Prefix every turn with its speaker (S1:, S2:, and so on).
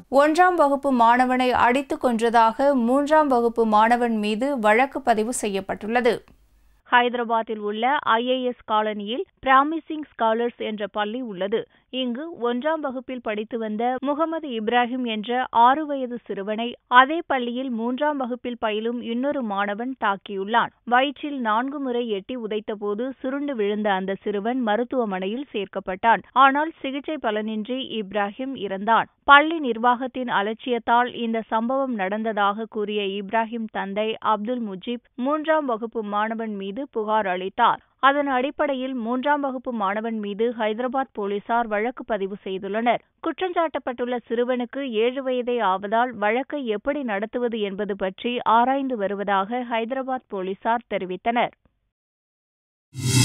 S1: ஒன்றாம் வகுப்பு மாணவனை அடித்துக் கொன்றதாக மூன்றாம் வகுப்பு மாணவன் மீது வழக்கு பதிவு செய்யப்பட்டுள்ளது
S2: ஹைதராபாத்தில் உள்ள ஐஏஎஸ் காலனியில் பிராமிசிங் ஸ்காலர்ஸ் என்ற பள்ளி உள்ளது இங்கு ஒன்றாம் வகுப்பில் படித்து வந்த முகமது இப்ராஹிம் என்ற ஆறு வயது சிறுவனை அதே பள்ளியில் மூன்றாம் வகுப்பில் பயிலும் இன்னொரு மாணவன் தாக்கியுள்ளான் வயிற்றில் நான்கு முறை எட்டி உதைத்தபோது சுருண்டு விழுந்த அந்த சிறுவன் மருத்துவமனையில் சேர்க்கப்பட்டான் ஆனால் சிகிச்சை பலனின்றி இப்ராஹிம் இறந்தான் பள்ளி நிர்வாகத்தின் அலட்சியத்தால் இந்த சம்பவம் நடந்ததாக கூறிய இப்ராஹிம் தந்தை அப்துல் முஜீப் மூன்றாம் வகுப்பு மாணவன் மீது புகார் அளித்தார் அதன் அடிப்படையில் மூன்றாம் வகுப்பு மாணவன் மீது ஹைதராபாத் போலீசார் வழக்கு பதிவு செய்துள்ளனர் குற்றஞ்சாட்டப்பட்டுள்ள சிறுவனுக்கு ஏழு வயதே ஆவதால் வழக்கை எப்படி நடத்துவது என்பது பற்றி ஆராய்ந்து வருவதாக ஹைதராபாத் போலீசார் தெரிவித்தனர்